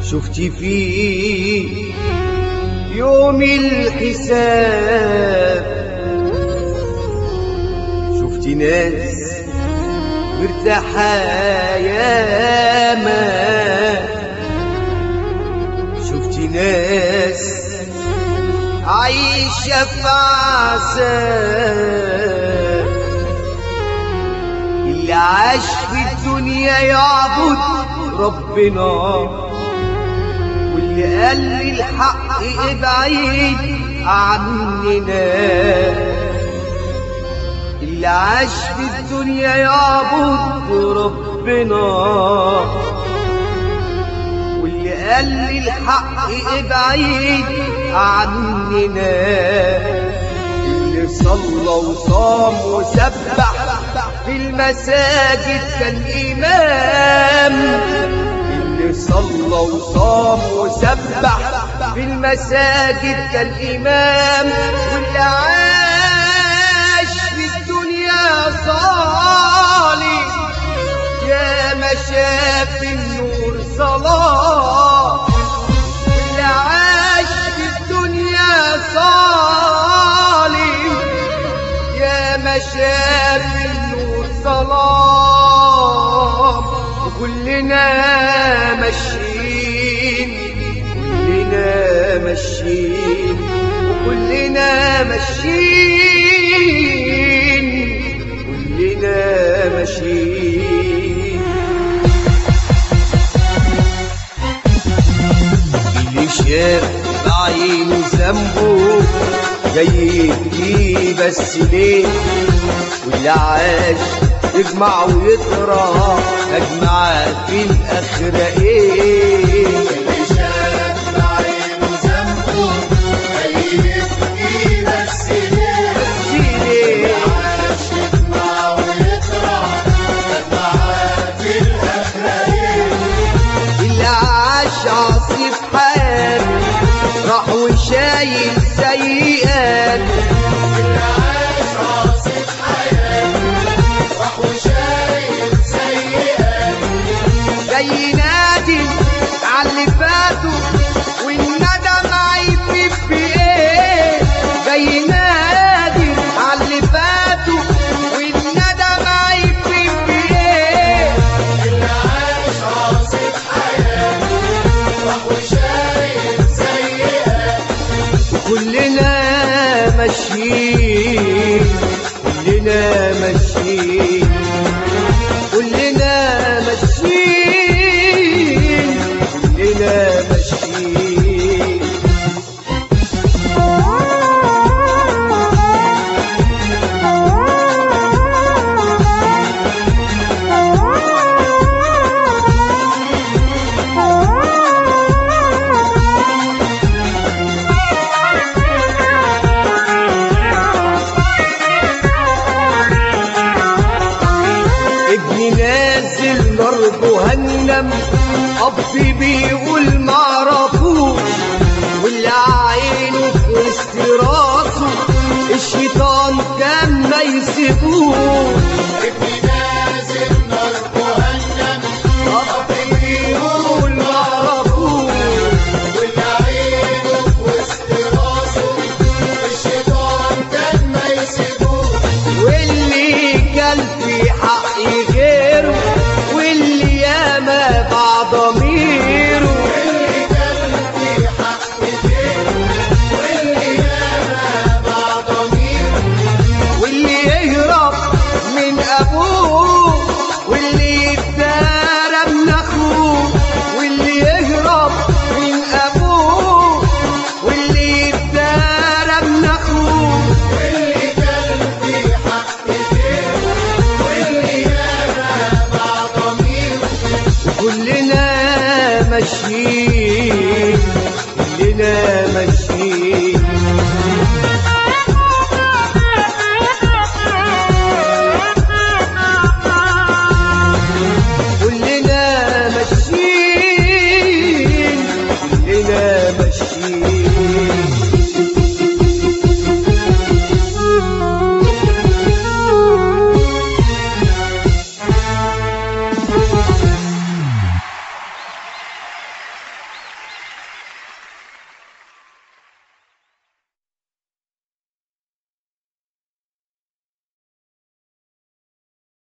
شفتي فيه يوم الحساب شفتي ناس مرتاحة ياما شفتي ناس عايشة في عذاب اللي عاش في الدنيا يعبد ربنا واللي قال لي الحق ابعد عننا اللي عاش في الدنيا يعبد ربنا واللي قال لي الحق ابعد عننا اللي صلى وصام وسبح في المساجد كان إمام اللي صلى وصام وسبح في المساجد كان إمام واللي عاش في الدنيا صالح يا ما شاف النور صلاة واللي عاش في الدنيا صالح يا ما شاف النور صلاة وكلنا ماشيين كلنا ماشيين وكلنا ماشيين كلنا ماشيين اللي شاف بعينه ذنبه جاي يبكي بس ليه واللي عاش يجمع ويقرا اجمع في الاخره ايه اللي شاف بعينه ذنبه هيبكي بس ليه بس ليه عاش يسمع ويقرا معاه في الاخره ايه اللي عاش عاصي في حياته راح وشايل سيئات اللي عاش عاصف حياته راح وشايل سيئات جاي نادي على اللي فاتوا والندم هيفيد بايه جاي نادي على اللي فاتوا والندم هيفيد بايه اللي عاش عاصف حياته راح وشايل سيئات كلنا ماشيين كلنا ماشيين كلنا ماشيين كلنا ماشيين ابني نازل نار جهنم ابي بيقول معرفوش واللي عينه في وسط راسه الشيطان كان ما يسيبوش ابني نازل نار جهنم ابي بيقول معرفوش واللي عينه في وسط راسه الشيطان كان ما يسيبوش واللي كان في حق غيره واللي ياما بعد ضميره اللي كان في حق غيره واللي ياما بعد ضميره واللي يهرب من ابوه واللي يتدارى من اخوه واللي يهرب من ابوه واللي يتدارى من اخوه واللي كان في حق غيره واللي ياما بعد ضميره كلنا ماشيين